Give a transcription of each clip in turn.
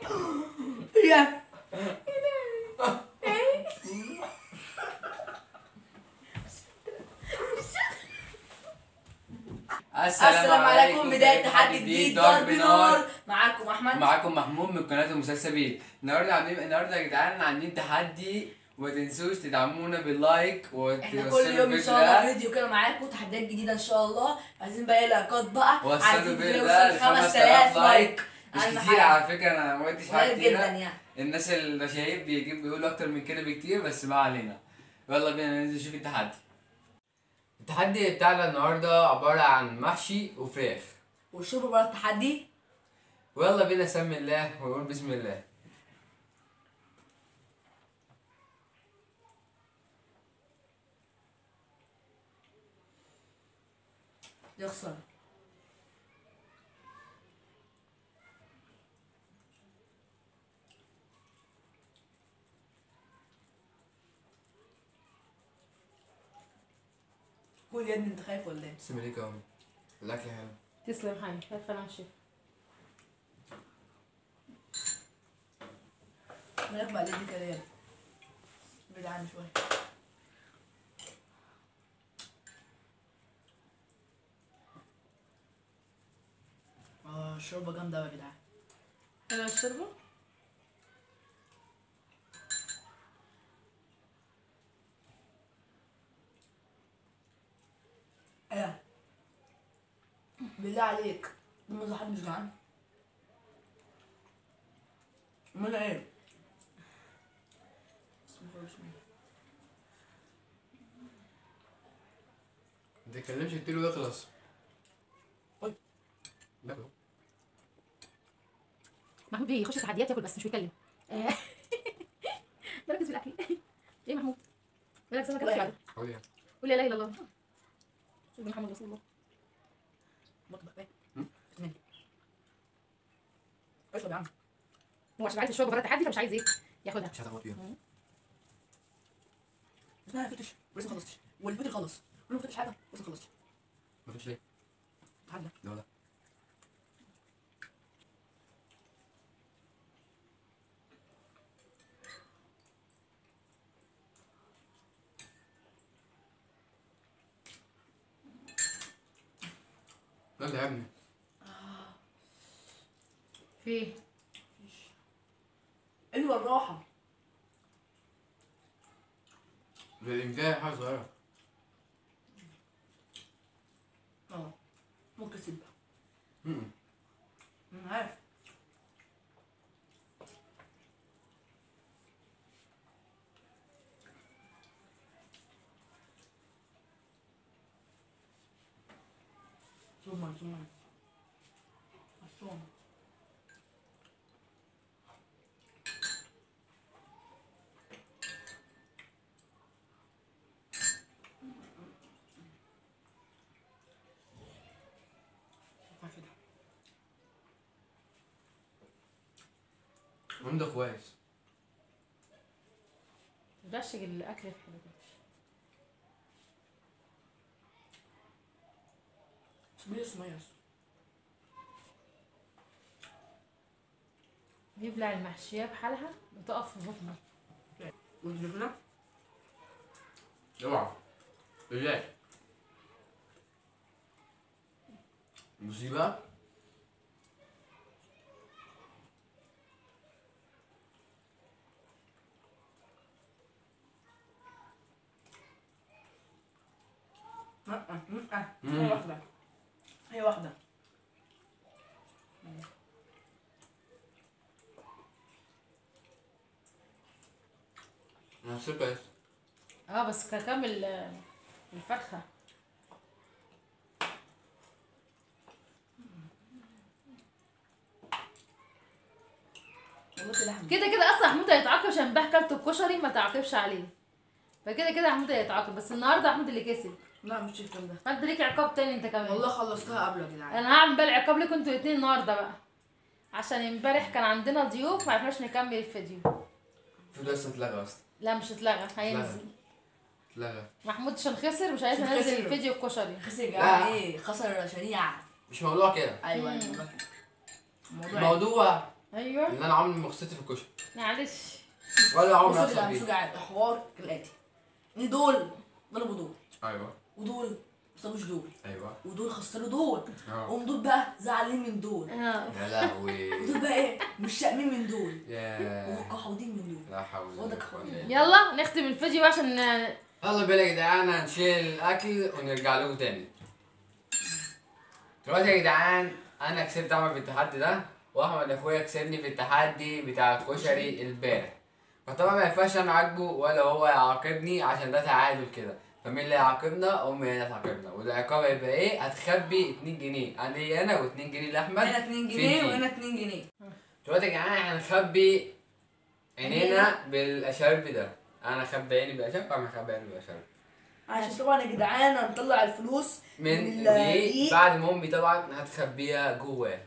يا السلام عليكم بداية تحدي جديد ضرب نار معاكم احمد معاكم محمود من قناه المسلسبيل النهارده عاملين النهارده يا جدعان عاملين تحدي وما تنسوش تدعمونا باللايك احنا وتوصلوا كل يوم ان الفيديو شاء الله ده فيديو كده معاكم تحديات جديدة ان شاء الله عايزين بقى ايه لايكات بقى وصلوا عايزين الفيديو نوصل ده ل 5000 لايك مش أهم كتير حاجة. على فكره انا ما قلتش حاجه قليل جدا كتير يعني الناس المشاهير بيجيب بيقولوا اكتر من كده بكتير بس ما علينا يلا بينا ننزل نشوف التحدي التحدي بتاعنا النهارده عباره عن محشي وفراخ وشوفوا بقى التحدي ويلا بينا نسمي الله ونقول بسم الله يخسر قول يا ابني انت خايف ولا ايه؟ بسم الله كمان الاكل حلو تسلم حالي خايفة انا الشيف مالك بقى ليه كلام بعيد عني شوية اه الشوربة جامدة أوي يا جدعان انا الشوربة ايه بالله عليك ما حد مش جعان امال ايه بسم الله بسم الله ما تتكلمش كتير ويخلص طيب. لا محمود بيه يخش تحديات ياكل بس مش بيتكلم آه. مركز في الاكل ايه يا محمود بالك سمكة لا. بعد قول يعني قول لا اله الا الله سيدنا محمد رسول الله مطبخ ايه بسم الله اشرب يا عم هو عشان عايز الشوربه بره التحدي فمش عايز ايه ياخدها مش هتاخد فيها اسمها ما فتش ولسه ما خلصتش والفطر خلص وانا ما فتش حاجه لسه ما خلصتش ما فيش ليه تعالى لا لا لا ده يا ابني في ايه ايوه الراحه ده الامكان حاجه صغيره اه ممكن تسيب مم. انا عارف ثم ثم الثوم كده وانت كويس بشج الاكل في حلو كده سمير سمير يبلع المحشيه بحالها وتقف في بطنه والجبنه اوعى ازاي مصيبة لا لا هي مم. واحده هي واحده انا هسيب بس اه بس ككمل آه، الفرخه والله لحم كده كده اصلا محمود هيتعاقب عشان امبارح كلت الكشري ما تعاقبش عليه فكده كده محمود هيتعاقب بس النهارده محمود اللي كسب لا مش الكلام ده فانت ليك عقاب تاني انت كمان والله خلصتها قبل يا جدعان انا هعمل بقى العقاب لكم انتوا الاتنين النهارده بقى عشان امبارح كان عندنا ضيوف ما عرفناش نكمل الفيديو في لسه اتلغى اصلا لا مش اتلغى هينزل اتلغى محمود عشان خسر مش عايز عشان انزل خسر. الفيديو الكشري خسر يا جدعان لا. ايه خسر شنيع مش موضوع كده ايوه مم. ايوه الموضوع الموضوع ايوه ان انا عمري ما خسرت في الكشري معلش ولا عمري بصوا يا هخسر جدعان فيه بصوا يا جدعان الحوار كالاتي ان دول ضربوا دول ايوه ودول ما سابوش دول ايوه ودول خسروا دول اه وهم دول بقى زعلانين من دول اه يا لهوي ودول بقى ايه مش شاقمين من دول يا وقحودين من دول لا حول ولا وده قوة كحول. إلا بالله. يلا نختم الفيديو بقى عشان يلا بينا يا جدعان هنشيل الاكل ونرجع لكم تاني دلوقتي يا جدعان انا كسبت احمد في التحدي ده واحمد اخويا كسبني في التحدي بتاع الكشري امبارح فطبعا ما ينفعش انا اعاقبه ولا هو يعاقبني عشان ده تعادل كده فمين اللي يعاقبنا امي هي اللي هتعاقبنا والعقاب هيبقى ايه هتخبي 2 جنيه انا ليا انا و2 جنيه لاحمد هنا 2 في جنيه دي. وهنا 2 جنيه دلوقتي يا جدعان هنخبي عينينا بالاشارب ده انا اخبي عيني بالاشارب واحمد يخبي عيني بالاشارب عشان طبعا يا جدعان هنطلع الفلوس من من دي الدقيق. بعد ما امي طبعا هتخبيها جواه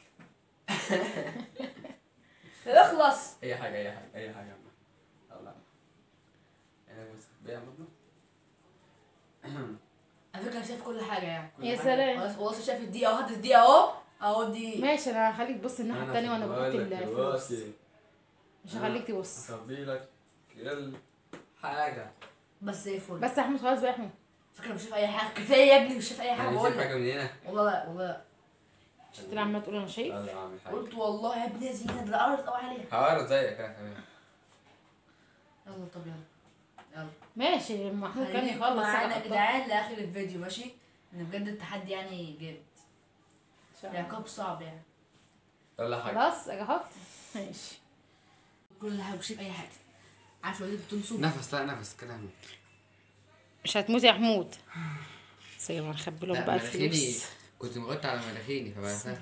اخلص اي حاجه اي حاجه اي حاجه يلا انا بس خبيها برضه على فكره انا شايف كل حاجه يعني يا سلام خلاص خلاص شايف الدقيقه اهو هات الدقيقه اهو اهو الدقيقه ماشي انا هخليك تبص الناحيه التانيه وانا بحط الفلوس مش هخليك تبص اخبي لك كل حاجه بس زي الفل بس يا احمد خلاص بقى يا احمد فكره مش شايف اي حاجه كفايه يا ابني مش شايف اي حاجه انا بقول شايف حاجه لك من هنا والله لا والله لا مش انت عمال تقول انا شايف يلا اعمل حاجه قلت والله يا ابني يا زينه ده الارض قوي عليها هقرا زيك انا كمان يلا طب يلا يلا ماشي محمود كان خليكم يخلص معانا يا أنا جدعان لاخر الفيديو ماشي ان بجد التحدي يعني جامد أحطها. العقاب صعب يعني يلا حاجه خلاص اجي احط ماشي كل حاجه مش شايف اي حاجه عارف لو انت بتنصب نفس لا نفس كده اهو. مش هتموت يا حمود سيب هنخبي لهم لا بقى مناخيري الفلوس كنت مغطي على مناخيري فبقى سهل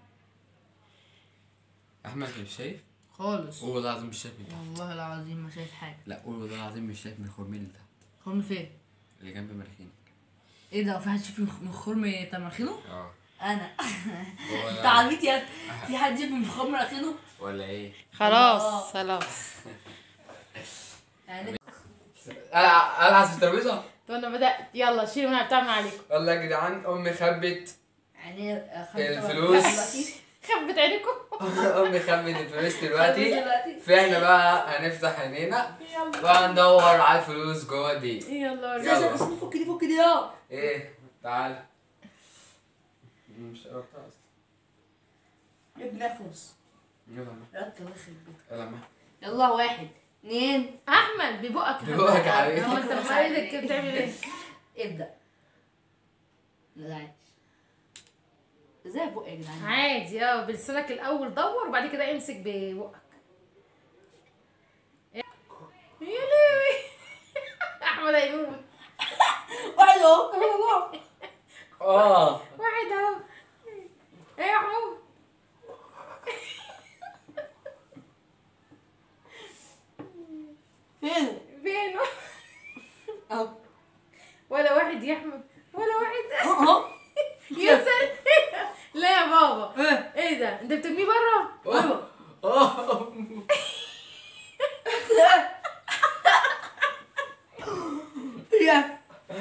احمد مش شايف خالص قول والله العظيم مش شايف من تحت والله العظيم ما شايف حاجه لا قول والله العظيم مش شايف من الخرمين اللي تحت خرم فين اللي جنب مناخيري ايه ده في حد شايف من خرم تمرخينه اه انا هو انت ده. عبيط يا في حد شايف من خرم مناخينه ولا ايه خلاص خلاص يعني انا العب في الترابيزه طب انا بدات يلا شيلوا من بتاع من عليكم يلا يا جدعان امي خبت يعني الفلوس. خبت عينيكم امي خبت الفلوس دلوقتي دلوقتي فاحنا بقى هنفتح عينينا يلا وهندور على الفلوس جوه دي يلا يلا. وريني. بس فك دي فك دي اه ايه تعال مش قربتها اصلا يا ابني اخلص يلا ما. لا انت الله يخرب بيتك يلا ما. يلا واحد اثنين احمد ببقك ببقك يا حبيبي. هو انت مش ايدك بتعمل ايه ابدا لا عادي ازاي بق يا جدعان عادي اه بلسانك الاول دور وبعد كده امسك ببقك يا لهوي احمد هيموت واحد اهو الله اه واحد اهو ايه يا حمود فين فينه اهو ولا واحد يا احمد ولا واحد اهو يا سلام لا يا بابا ايه ايه ده انت بترميه بره اه اه يا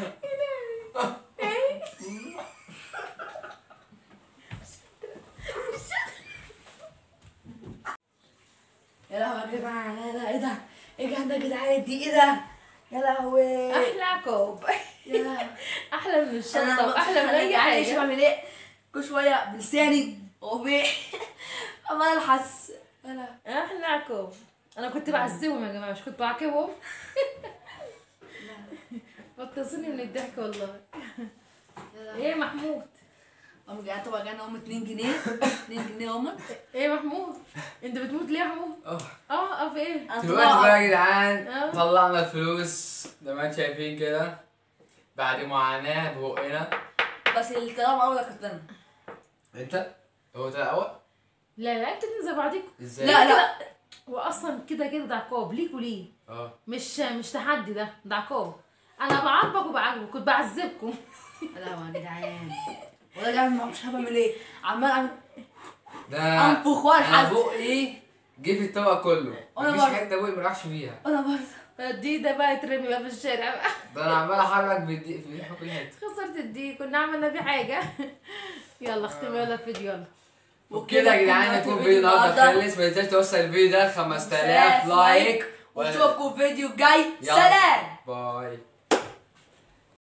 يا لهوي يا جماعه لا لا ايه ده ايه ده يا جدعان دي ايه ده يا لهوي احلى كوب يا احلى من الشطه انا واحلى من اي عايش حاجه بعمل ايه كل شويه بلساني وبي عمال الحس انا احلى كوب انا كنت بعذبهم يا جماعه مش كنت بعاقبهم بتصني من الضحك والله ايه محمود قام جاي طبعا جانا هم 2 جنيه 2 جنيه هم ايه محمود انت بتموت ليه يا محمود اه اه اه في ايه انا دلوقتي بقى طبعا يا جدعان اه. طلعنا الفلوس زي ما انتم شايفين كده بعد معاناة ببقنا بس اللي طلعوا اول كنت انا انت هو ده الاول لا لا انتوا زي بعضيكم ازاي لا لا هو اصلا كده كده ده عقاب ليكوا ليه اه مش مش تحدي ده ده عقاب انا بعاقبك وبعاقبك كنت بعذبكم لا يا جدعان ولا جدعان مش عارف اعمل ايه عمال اعمل ده انفخ انا والحس بقي جه في الطبق كله وانا مفيش برضه. حته بقي ما راحش فيها انا برضه دي ده بقى يترمي بقى في الشارع بقى ده انا عمال احرك بالدي في كل حته خسرت الدي كنا عملنا فيه حاجه يلا اختم يلا الفيديو يلا وبكده يا جدعان يكون فيديو النهارده خلص ما تنساش توصل الفيديو ده 5000 لايك ونشوفكم فيديو جاي يلا. سلام باي